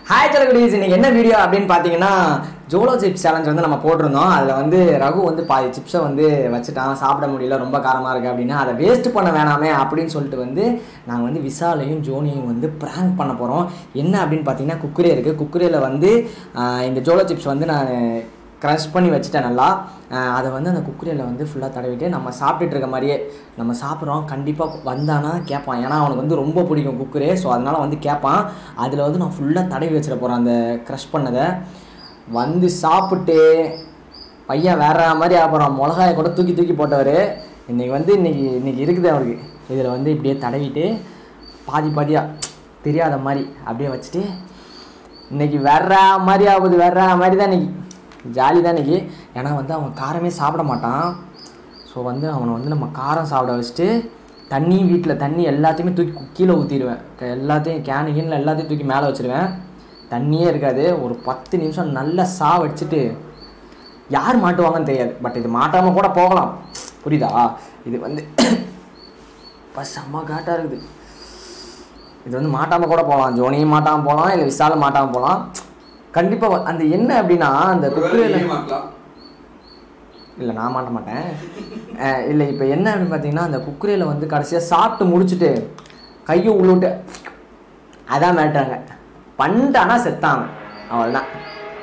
Hi செலகுடிஸ் இன்னைக்கு என்ன video அப்படின்னு பார்த்தீங்கன்னா ஜோலோ சிப்ஸ் சேலஞ்ச் வந்து நம்ம போட்டிருந்தோம் அதில் வந்து ரகு வந்து பாதி சிப்ஸை வந்து வச்சுட்டான் சாப்பிட முடியல ரொம்ப காரமாக இருக்குது அப்படின்னா அதை வேஸ்ட் பண்ண வேணாமே அப்படின்னு சொல்லிட்டு வந்து நாங்கள் வந்து விசாலையும் ஜோனியும் வந்து ப்ராங்க் பண்ண போகிறோம் என்ன அப்படின்னு பார்த்தீங்கன்னா குக்குரே இருக்குது குக்குரேயில் வந்து ஆஹ், இந்த ஜோலோ சிப்ஸ் வந்து நான் க்ரஷ் பண்ணி வச்சுட்டேன் நல்லா ஆஹ் அதை வந்து அந்த குக்கரியில் வந்து ஃபுல்லாக தடவிட்டு நம்ம சாப்பிட்டுட்டு இருக்க மாதிரியே நம்ம சாப்பிட்றோம் கண்டிப்பாக வந்தானா கேட்பான் ஏன்னா அவனுக்கு வந்து ரொம்ப பிடிக்கும் குக்கரே ஸோ அதனால் வந்து கேட்பான் அதில் வந்து நான் ஃபுல்லாக தடவி வச்சிட போகிறேன் அந்த க்ரஷ் பண்ணதை வந்து சாப்பிட்டு பையன் வேற மாதிரி ஆகிறோம் மிளகாயை கூட தூக்கி தூக்கி போட்டவர் இன்னைக்கு வந்து இன்னைக்கு இன்னைக்கு இருக்குது அவருக்கு இதில் வந்து இப்படியே தடவிட்டு பாதி பாதியாக தெரியாத மாதிரி அப்படியே வச்சுட்டு இன்னைக்கு வேற மாதிரி ஆகுது வேற மாதிரி தான் இன்னைக்கு ஜாலி தான் இன்னைக்கு ஏன்னா வந்து அவன் காரமே சாப்பிட மாட்டான் ஸோ வந்து அவனை வந்து நம்ம காரம் சாப்பிட வச்சுட்டு தண்ணி வீட்டில் தண்ணி எல்லாத்தையுமே தூக்கி கு- கீழே ஊற்றிடுவேன் எல்லாத்தையும் கேனு கீனில் எல்லாத்தையும் தூக்கி மேலே வச்சிருவேன் தண்ணியே இருக்காது ஒரு பத்து நிமிஷம் நல்லா சா வச்சுட்டு யார் மாட்டுவாங்கன்னு தெரியாது பட் இது மாட்டாமல் கூட போகலாம் புரியுதா இது வந்து இப்போ செம்ம காட்டாக இருக்குது இது வந்து மாட்டாமல் கூட போகலாம் ஜோனியும் மாட்டாமல் போகலாம் இல்லை விசாலும் மாட்டாமல் போகலாம் கண்டிப்பாக அந்த என்ன அப்படின்னா அந்த குக்கரியில் இல்லை நான் மாட்ட மாட்டேன் அஹ் இல்லை இப்போ என்ன அப்படின்னு பார்த்தீங்கன்னா அந்த குக்கரியில் வந்து கடைசியாக சாப்பிட்டு முடிச்சுட்டு கையை உள்ளுட்டு அதான் மேட்டாங்க பண்ணிட்டானா செத்தாங்க அவ்வளோதான்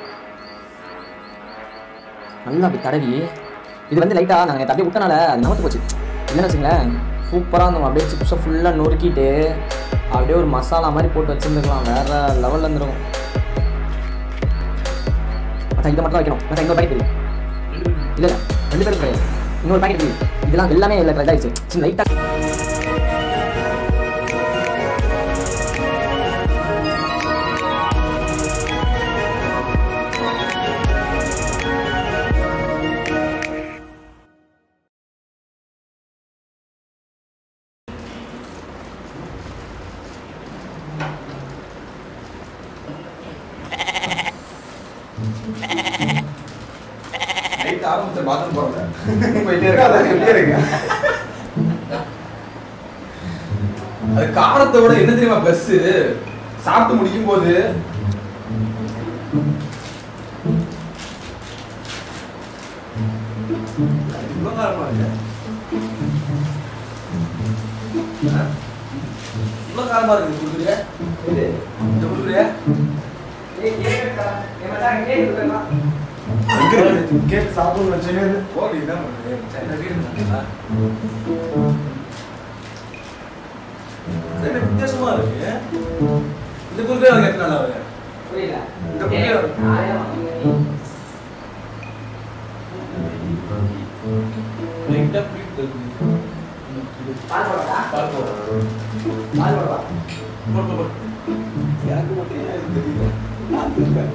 நல்லா அப்படி தடவி இது வந்து லைட்டாக நாங்கள் அப்படியே விட்டனால அது நமத்து போச்சு இல்லைன்னு வச்சுங்களேன் சூப்பராக இருந்தோம் அப்படியே சிப்ஸை ஃபுல்லாக நொறுக்கிட்டு அப்படியே ஒரு மசாலா மாதிரி போட்டு வச்சுருந்துக்கலாம் வேறு லெவலில் இருந்துருக்கும் மச்சான் இதை மட்டும் தான் வைக்கணும் மச்சான் இன்னொரு பாக்கெட் தெரியும் இல்லை இல்லை ரெண்டு பேரும் கிடையாது இன்னொரு பாக்கெட் தெரியும் இதெல்லாம் எல்லாமே இல்லை இதாகிடுச்சு சின்ன லைட்டாக நைட் ஆரம்பிச்ச பாத்ரூம் போறேன் போயிட்டே இருக்கு அதான் சொல்லிட்டே இருக்கு அது காரத்தை விட என்ன தெரியுமா பிளஸ் சாப்பிட்டு முடிக்கும் போது இவ்வளவு காரமா இருக்கு ஆ? இவ்வளவு காரமா இருக்கு குடுக்குறியா இந்த குடுக்குறியா கேட்டு சாப்பிடணும் வச்சுன்னு ஓடி என்ன பண்ணுறது சைனா வீடு இருந்தாங்களா என்ன வித்தியாசமா இருக்கு இந்த குறுக்கே அவங்க எத்தனை நாள் ஆகுது புரியல இந்த குறுக்கே லைட்டா புளிப்பு இருக்கு. பால் போடவா? பால் போடுறோம். பால் போடவா? போடு, போடு, போடு. எனக்கு மட்டும் ஏன் இது தெரியல? நான் தெரியல.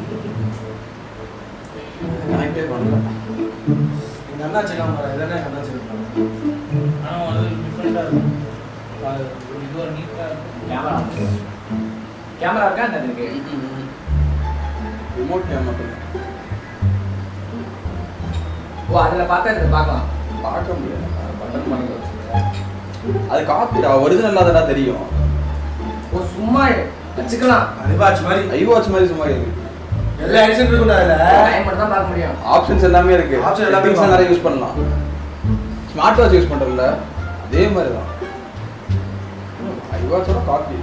கனெக்டே பண்ணல. எங்க அண்ணாச்சி எல்லாம் பாரு, இதானே எங்க அண்ணாச்சி இருப்பாங்க. ஆனா அது டிஃப்ரெண்டா இருக்கும் அது ஒரு இது ஒரு நீட்டா இருக்கும் கேமரா கேமரா இருக்கா என்ன இருக்கு ரிமோட் கேம் மட்டும் ஓ அதில் பார்த்தா இதில் பார்க்கலாம் பார்க்க முடியாது பட்டன் பண்ணி வச்சிருக்கேன். அது காப்பிடா ஒரிஜினல் இல்லாதடா தெரியும் ஓ சும்மா வச்சுக்கலாம் அறிவாச்சு மாதிரி ஐ வாட்ச் மாதிரி சும்மா இருக்கு எல்லா எடிஷன் இருக்கும்டா அதுல டைம் மட்டும் தான் பார்க்க முடியும் ஆப்ஷன்ஸ் எல்லாமே இருக்கு Option எல்லாமே Settings இருக்கு. நிறைய யூஸ் பண்ணலாம் ஸ்மார்ட் வாட்ச் யூஸ் பண்றல அதே மாதிரி தான் ஐ வாட்சோட காப்பி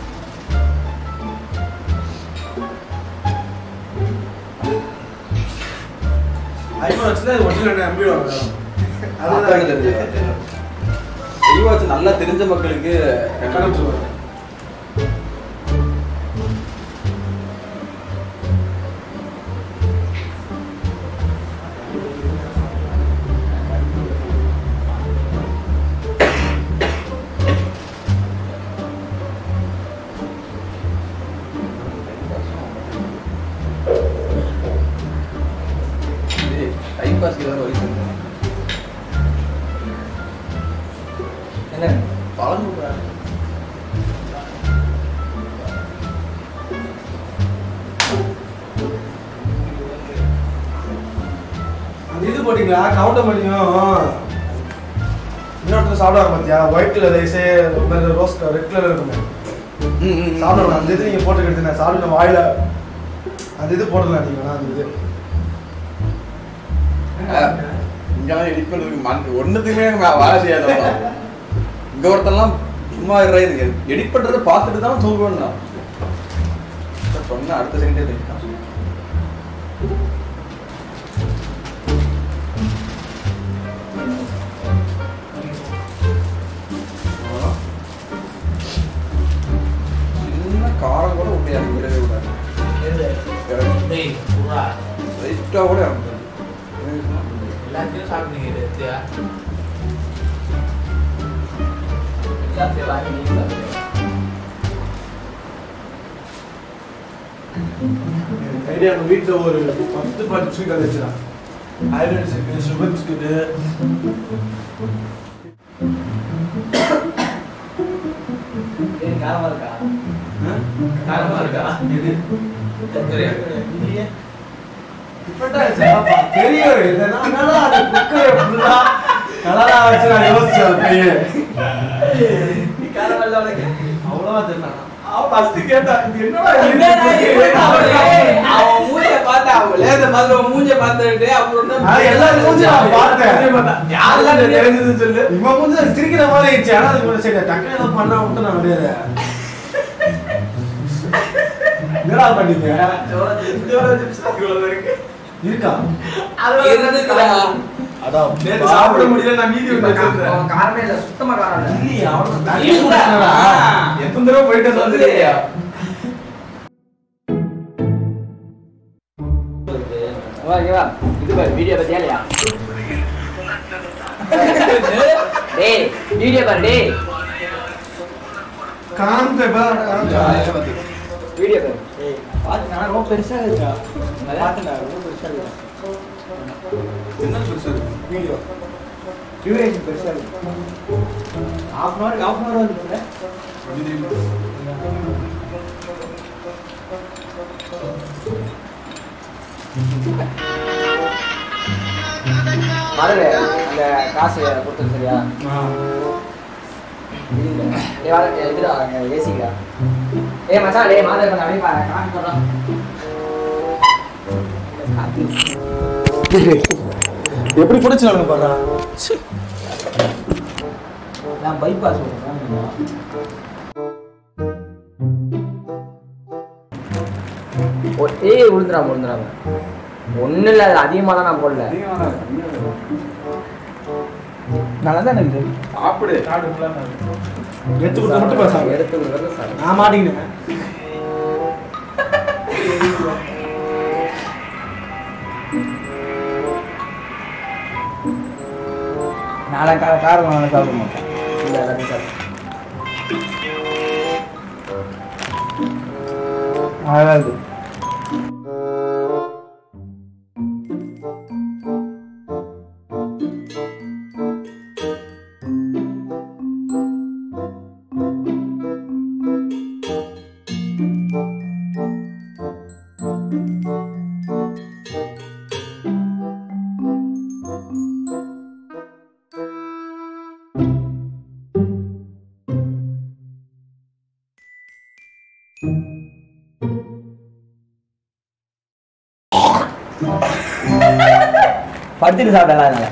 ஐபோன் வச்சுதான் ஒரிஜினல் நம்பிடுவாங்க அதுதான் தெரிஞ்சது ஐ வாட்ச் நல்லா தெரிஞ்ச மக்களுக்கு கண்டுபிடிச்சிருவாங்க டைம் பாஸ்க்கு ஏதாவது வழி சொல்லுங்க. என்ன பழம் அந்த இது போட்டீங்களா கவுண்டர் பண்ணியும் இன்னொருத்தர் சாப்பிடுவாங்க பாத்தியா ஒயிட் கலர் ரைஸே ரோஸ் ரெட் கலர் இருக்குமே ம், ம். சாப்பிடலாம் அந்த இது நீங்க போட்டுக்கிறது நான் சாப்பிட வாயில அந்த இது போடலாம் நீங்க வேணா அந்த இது இங்கெல்லாம் எடிட் பண்ணுறதுக்கு மண் ஒன்றுத்துக்குமே வேலை செய்யாதப்பா இங்கே ஒருத்தெல்லாம் சும்மா இருறா இது எடிட் பண்ணுறதை பார்த்துட்டு தான் சொல்லுவேன் நான் சொன்ன அடுத்த செகண்டே தெரியும் சின்ன காரம் கூட உண்மையாக விடவே விடாது டேய் புறா லைட்டாக கூட இறங்குது எல்லாத்தையும் சாப்பிட்டீங்க இது எடுத்தியா எல்லாத்தையும் வாங்கி நீங்க சாப்பிடுங்க. ஐடியா நம்ம வீட்டில் ஒரு பத்து பத்து பிஸ்கட் அதை வச்சுறான் ஐரன் பிஸ்கட் சுகர் பிஸ்கட்டு ஏய், காரமா இருக்கா காரமா இருக்கா இது தெரியா இல்லையே டிஃப்ரெண்டாக இருந்துச்சு தெரியும் இது நான் என்னடா அந்த குக்கரை ஃபுல்லாக கலராக வச்சு நான் யோசிச்சேன் பையன் நீ காரமா இல்ல உனக்கு அவ்வளோவா தெரியல அவன் ஃபஸ்ட்டு கேட்டான் இது என்னடா என்னடா இது? இது? அவன் மூஞ்சிய பார்த்தா, அவன் லேசா பார்த்து அவன் மூஞ்சிய பார்த்துட்டு, அப்புறம் தான் அது எல்லாரும் மூஞ்சி நான் பார்த்தேன். யாரெல்லாம் யாரெல்லாம் தெரிஞ்சதுன்னு சொல்லு. இவன் மூஞ்சி சிரிக்கிற மாதிரி இருந்துச்சு. ஆனா அது கூட சரி, டக்குனு ஏதோ பண்ணா மட்டும் நான் முடியாது. என்னடா பண்ணீங்க? இருக்கா? இருந்துச்சுடா. அதான், நேத்து சாப்பிட முடியல நான் மீதி ஒன்று வச்சிருந்தேன் அவன் காரமே இல்ல, சுத்தமா காரம் இல்ல. இல்லையே, அவனுக்கு தண்ணி இல்ல. குடிச்சானா? எத்தனை தடவை போயிட்டு வந்து வா, இங்க வா. இது பாரு, வீடியோ பத்தியா இல்லையா? டேய், வீடியோ பாரு, டேய். காமிச்ச இப்ப காமிச்சா. வீடியோ பாரு. டேய், பாத்துனா ரொம்ப பெருசா இருக்கா. பாத்துனா ரொம்ப பெருசா இருக்கா. என்ன பெருசு வீடியோ. டியூரேஷன் பெருசா இருக்கு. half an hour, half an hour வந்துருக்குல்ல? மலரு, அந்த காசு கொடுத்தது சரியா இல்ல. டேய் வாடா, டேய் இதுடா, அங்க ஏசிடா. ஏய் மச்சான், டேய் மாதர் பண்ண அப்படியே பாரு, காசு போடுறான். எப்படி பிடிச்சானுங்க பாரு நான் bypass போடுறேன். ஒரு ஏய் விழுந்துடாம விழுந்துடாம ஒன்றும் இல்லை அது அதிகமாக தான் நான் போடல நல்லா தான் எனக்கு சாப்பிடு காடு ஃபுல்லாக நான் எடுத்து கொடுத்து மட்டும் பேசாம எடுத்து விடுறது சார் நான் மாட்டிக்கினேன் நாலாம் கார காரம் நான் சாப்பிட மாட்டேன் இல்லை எல்லாத்தையும் சாப்பிட அழகாது படுத்துட்டு சாப்பிடலாம் அதனால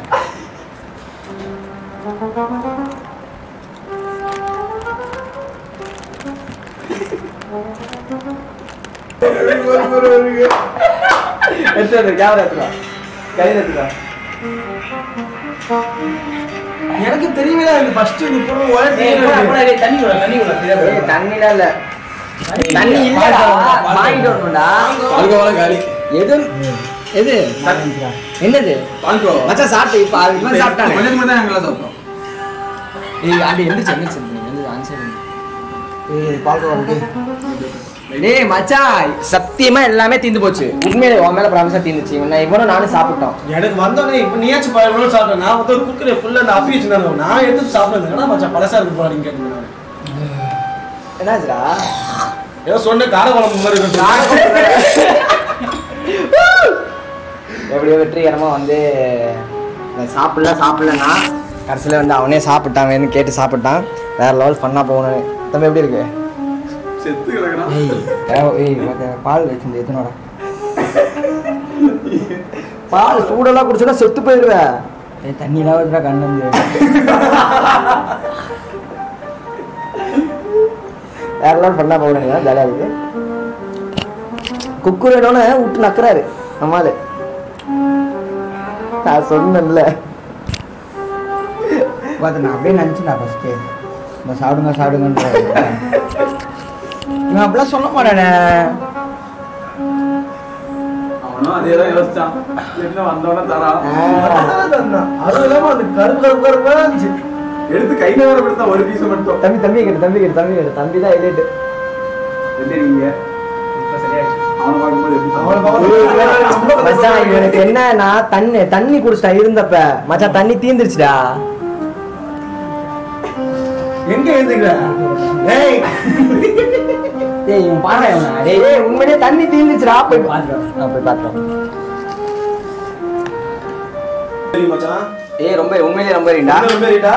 எடுத்து வந்து கேமரா எடுத்துக்கலாம் கையில் எடுத்துக்கலாம் எனக்கு தெரியவே இந்த ஃபர்ஸ்ட் இந்த பொருள் ஏய், போடா, போடா, ஒரே டேய், தண்ணி விட தண்ணி விட ஏய், தண்ணிலாம் இல்ல தண்ணி இல்லடா வாங்கிட்டு வரணும்டா பால்கோவால காலி எது எது என்னது பால்கோவா மச்சான் சாப்பிட்டு இப்ப அது இவன் சாப்பிட்டானே கொஞ்சம் மட்டும் தான் எங்கெல்லாம் சாப்பிட்டோம் ஏய் ஆண்டி எந்திரிச்சு எந்திரிச்சு எந்திரிச்சு ஆன்சர் ஏய் பால்கோவா இருக்கு டேய் மச்சான் சத்தியமா எல்லாமே தீந்து போச்சு உண்மையிலே உன் மேல ப்ராமிஸா தீந்துச்சு இவன் இவனும் நானும் சாப்பிட்டோம் எனக்கு வந்தோடனே இப்போ நீயாச்சும் பதினஞ்சு நிமிஷம் சாப்பிட்டேன் நான் வந்து குக்கரை ஃபுல்லாக அந்த அப்பி வச்சுருந்தாங்க நான் எடுத்து சாப்பிடுறேன் மச்சான் பழசா இருக்கு போல நீங்க கேட்டேன் நான். என்னாச்சுடா ஏதோ சொன்ன கார குழம்பு மாதிரி இருக்கு எப்படியோ வெற்றிகரமா வந்து நான் சாப்பிடல சாப்பிடலன்னா கடைசியில் வந்து அவனே சாப்பிட்டான் வேணும்னு கேட்டு சாப்பிட்டான் வேற லெவல் ஃபன்னாக போகணும் தம்பி எப்படி இருக்கு செத்து கிடக்குறான் ஏய் ஏய், ஏய் பாக்க, பால் வச்சிருந்து எத்தனோட பால் சூடெல்லாம் குடிச்சோன்னா செத்து போயிடுவேன் ஏய் தண்ணியெல்லாம் வச்சுடா கண்ணு வந்து வேறெல்லாம் பண்ணா போகிறீங்க ஜாலியாக இருக்கு குக்குரனோட விட்டு நக்குறாரு நம்மாலு நான் சொன்னேன்ல பார்த்து நான் அப்படியே நினச்சேன் ஃபஸ்ட்டு இந்த சாப்பிடுங்க சாப்பிடுங்கன்ற இவன் அப்படிலாம் சொல்ல மாட்டானே அவனும் அதே தான் யோசிச்சான் என்ன வந்தவன தரான் அது இல்லாம அந்த கருப்பு கருப்பு கருப்பா இருந்துச்சு எடுத்து கையில வேற கொடுத்தா ஒரு பீஸ் மட்டும் தம்பி தம்பி கேட்டு தம்பி கேட்டு தம்பி கேட்டு தம்பி தான் எலிட்டு எப்படி இருக்கீங்க இப்ப சரியாயிடுச்சு அவனை பார்க்கும்போது எப்படி அவனை சொன்னான்? பார்க்கும்போது மச்சான் இவனுக்கு என்னன்னா தண்ணி தண்ணி குடிச்சிட்டா இருந்தப்ப மச்சான் தண்ணி தீந்துருச்சுடா எங்க எழுந்துக்கிற ஏய் ஏய் இவன் பாரு இவனை. டேய் டேய் உண்மையிலேயே தண்ணி தீந்துச்சுடா போய் பாத்துறோம் நான் போய் பாத்துறோம் சரி மச்சான் ஏய் ரொம்ப உண்மையிலேயே ரொம்ப ரீண்டா என்ன ரொம்ப ரேட்டா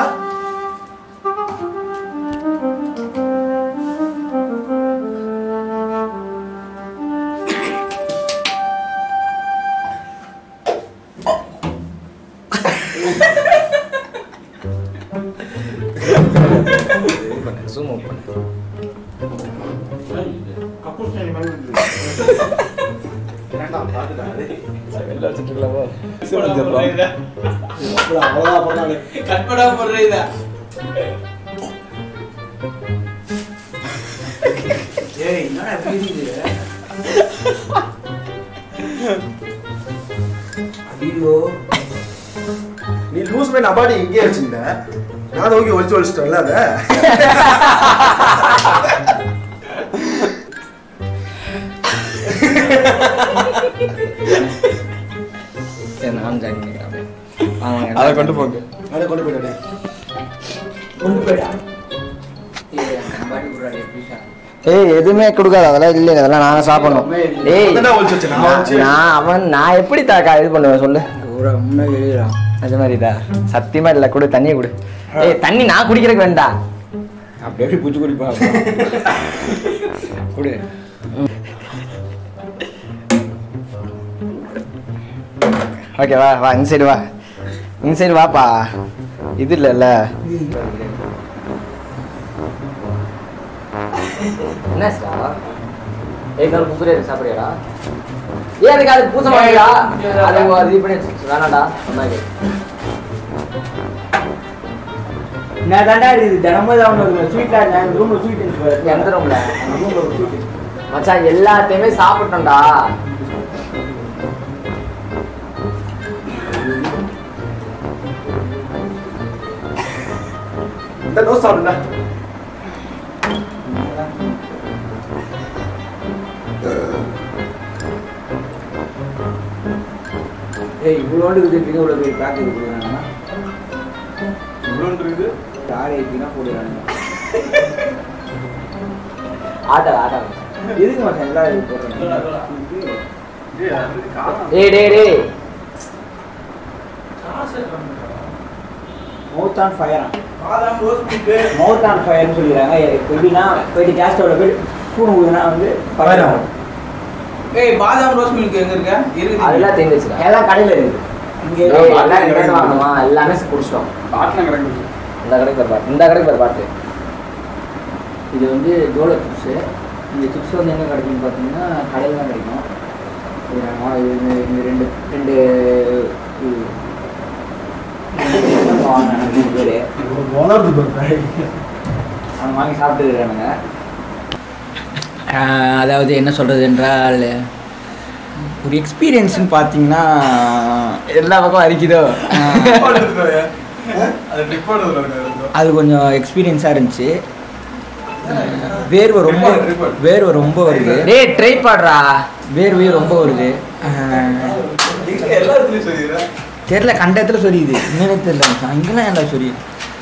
ஜூம் அவுட் பண்ணு கப்பூர் தண்ணி மாதிரி இருக்கு. வெளில வச்சிட்டு இருக்கலாமோ அவ்வளவுதான் பண்ணாங்க கட் பண்ணா போடுற இதா ஏய் என்னடா இப்படி இருக்குது ஐயோ நீ லூஸ் மேன் அபாடி இங்கே வச்சிருந்த நான் ஓகே ஒழிச்சு ஒழிச்சிட்டேன்ல அத சரி நான் ஜாயின் பண்ணிக்கிறேன் அப்படியே. வாங்க, வாங்க. அதை கொண்டு போங்க அதை கொண்டு போயிட்டே கொண்டு போயிடா ஏய் எதுவுமே கொடுக்காது அதெல்லாம் இல்லை அதெல்லாம் நானே சாப்பிடணும் ஏய் அதான் ஒழிச்சு வச்சேன், நான் ஒழிச்சு. நான் அவன் நான் எப்படி தாக்கா இது பண்ணுவேன் சொல்லு அது மாதிரிடா சத்தியமா இல்லை கொடு தண்ணியை கொடு ஏய் தண்ணி நான் குடிக்கிறதுக்கு வேண்டாம் அப்படி எப்படி பூச்சி குடிப்பா கொடு ஓகே வா வா இந்த சைடு வா இந்த சைடு வாப்பா இது இல்லைல்ல என்ன சார் ஏய் கரு குக்குரே சாப்பிடுறியாடா ஏன் அதுக்கு அது பூச மாட்டேடா அது அது இது பண்ணி வச்சு வேணாடா சொன்னாங்க நான் தாண்டா இது தினமும் தான் ஒன்று ஸ்வீட்ல நான் ரூம்ல ஸ்வீட் இருந்துச்சு எந்த ரூம்ல ரூம்ல ஒரு ஸ்வீட் மச்சான் எல்லாத்தையுமே சாப்பிட்டோம்டா இந்த நோஸ் சாப்பிடுங்க ஏய் இவ்வளோண்டு இருக்குது இவ்வளோ போய் பேக் இது கொடுக்குறாங்கன்னா இவ்வளோ இருக்குது யார் ஏற்றினா போடுறாங்க ஆட்டா ஆட்டா எதுக்கு மச்சான் எல்லா இது போடுறாங்க ஏய், அது காரணம். டேய் டேய் டேய் மவுத் ஆன் ஃபயரா பாதாம் ரோஸ் மில்க் மவுத் ஆன் ஃபயர்னு சொல்லிடுறாங்க இப்போ எப்படின்னா போயிட்டு கேஸ் ஸ்டவ்ல போயிட்டு ஸ்பூன் ஊதுனா வந்து fire ஆகும். ஏய் பாதாம் ரோஸ் மில்க் எங்க இருக்க இருக்குது அதெல்லாம் தெரிஞ்சிச்சுடா எல்லாம் கடையில் இருக்குது இங்கே ஏய், எல்லாம் இங்க இருந்து வாங்கணுமா எல்லாமே குடிச்சிட்டோம் பாட்டில் கிடக்குது இந்த கடைக்கு ஒரு பாட்டு இந்த கடைக்கு ஒரு பாட்டு இது வந்து ஜோலோ சிப்ஸு இந்த சிப்ஸ் வந்து எங்கே கிடைக்கும்னு பார்த்தீங்கன்னா கடையில் தான் கிடைக்கும் இது நான் வா- இது இந்த- இந்த ரெண்டு ரெண்டு இது வாங்கினேன் மூணு பேர் வளருது பாரு அவங்க வாங்கி சாப்பிட்டுருக்கானுங்க அதாவது என்ன சொல்கிறது என்றால் ஒரு எக்ஸ்பீரியன்ஸ்னு பார்த்தீங்கன்னா எல்லா பக்கம் அரிக்குதோ அது டிப்போட இருக்கு அது கொஞ்சம் எக்ஸ்பீரியன்ஸாக இருந்துச்சு வேர்வை ரொம்ப Report, report. வேர்வை ரொம்ப வருது டேய் ட்ரை பாடுறா வேர்வையும் ரொம்ப வருது எல்லா இடத்துலயும் சொல்லிடுறேன் தெரியல கண்ட இடத்துல சொரியுது என்னன்னே தெரியல மச்சான். இங்கெல்லாம் என்ன சொரியுது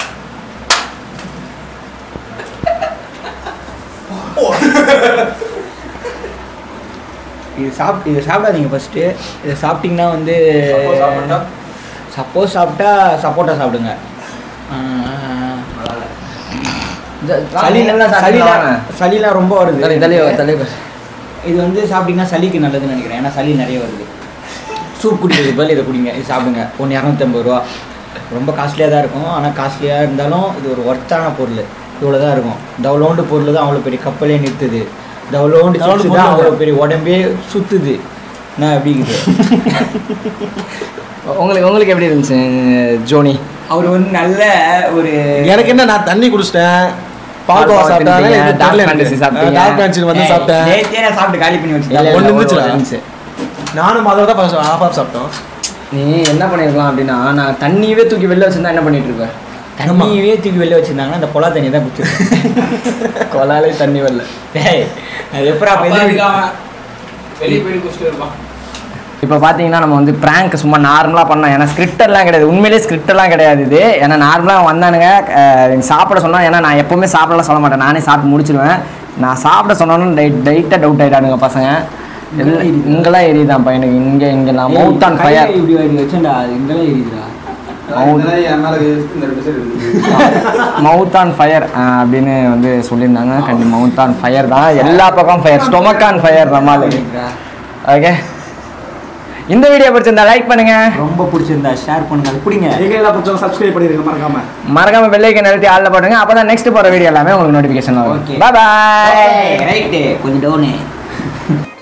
இது சாப்பிட்டு இதை சாப்பிடாதீங்க ஃபஸ்ட்டு இதை சாப்பிட்டீங்கன்னா வந்து Suppose சாப்பிட்டா? சப்போஸ் சாப்பிட்டா சப்போட்டா சாப்பிடுங்க ஆஹ், சளிலாம் சளிலாம் சளிலாம் ரொம்ப வருது தலை தலை தலை இது வந்து சாப்பிட்டீங்கன்னா சளிக்கு நல்லதுன்னு நினைக்கிறேன் ஏன்னா சளி நிறைய வருது சூப் குடிக்கிறதுக்கு பதில் இதை குடிங்க இது சாப்பிடுங்க ஒன்று இரநூத்தம்பது ரூபா ரொம்ப காஸ்ட்லியாக தான் இருக்கும் ஆனால் காஸ்ட்லியாக இருந்தாலும் இது ஒரு ஒர்த்தான பொருள் இவ்வளோ தான் இருக்கும் டவுலோண்டு பொருள் தான் அவ்வளோ பெரிய கப்பலே நிறுத்துது டவுலோண்டு டவுலோண்டு chips தான் பொருள் அவ்வளோ பெரிய உடம்பே சுற்றுது நான் எப்படி இருக்குது உங்களுக்கு உங்களுக்கு எப்படி இருந்துச்சு ஜோனி அவர் வந்து நல்ல ஒரு எனக்கு என்ன நான் தண்ணி குடிச்சிட்டேன் பால்கோவா பால்கோவா சாப்பிட்டாங்க தின்றீங்க, எனக்கு dark தெரியல fantasy எனக்கு. சாப்பிட்டீங்க. dark fantasy வந்து ஏய், சாப்பிட்டேன் நேத்தே நான் சாப்பிட்டு காலி பண்ணி இல்ல, வச்சுட்டேன் இல்ல, ஒண்ணு ஒரு- இருந்துச்சுடா. ஒரு இருந்துச்சு. நானும் அதில் தான் ஃபர்ஸ்ட் ஆஃப் ஆஃப் சாப்பிட்டோம் நீ என்ன பண்ணிருக்கலாம் அப்படின்னா நான் தண்ணியவே தூக்கி வெளில வச்சிருந்தா என்ன பண்ணிட்டு இருப்பேன் தண்ணியவே தூக்கி வெளில வச்சிருந்தாங்கன்னா அந்த பொலா தண்ணி தான் குடிச்சிருக்கேன் கொலாலே தண்ணி வரல டேய் அது எப்பரா அப்பா பெரிய இருக்காம வெளியே போயிட்டு குடிச்சிட்டு இருப்பான் இப்போ பார்த்தீங்கன்னா நம்ம வந்து ப்ராங்க் சும்மா நார்மலாக பண்ணோம் ஏன்னா ஸ்கிரிப்ட் எல்லாம் கிடையாது உண்மையிலேயே ஸ்கிரிப்ட் எல்லாம் கிடையாது இது ஏன்னா நார்மலாக வந்தானுங்க அஹ், எனக்கு சாப்பிட சொன்னா ஏன்னா நான் எப்பவுமே சாப்பிடலாம் சொல்ல மாட்டேன் நானே சாப்பிட்டு முடிச்சிருவேன் நான் சாப்பிட சொன்னாலும் டைட் டைட்டாக டவுட் ஆகிட்டானுங்க பசங்க எல்லாம் இங்கெல்லாம் எரியுதான் பையனுக்கு இங்கே இங்கே நான் மவுத் ஆன் ஃபயர் இப்படி இப்படி வச்சேன்டா அது இங்கெல்லாம் எரியுதுடா என் மேல இந்த ரெண்டு சைடு இருக்குது மவுத் ஆன் ஃபயர் அப்படின்னு வந்து சொல்லியிருந்தாங்க கண்டி மவுத் ஆன் ஃபயர் தான் எல்லா பக்கம் ஃபயர் ஸ்டொமக் ஆன் ஃபயர் நம்மால் ஓகே இந்த வீடியோ பிடிச்சிருந்தா லைக் பண்ணுங்க ரொம்ப பிடிச்சிருந்தா ஷேர் பண்ணுங்க அது பிடிங்க எல்லாம் பிடிச்சவங்க சப்ஸ்கிரைப் பண்ணிருங்க மறக்காம மறக்காம பெல்லைக்கன் அழுத்தி ஆளில் போட்டுங்க அப்போ தான் நெக்ஸ்ட் போகிற வீடியோ எல்லாமே உங்களுக்கு நோட்டிஃபிகேஷன் வரும் Okay. பாய் ரைட்டு கொஞ்சம் டவுனு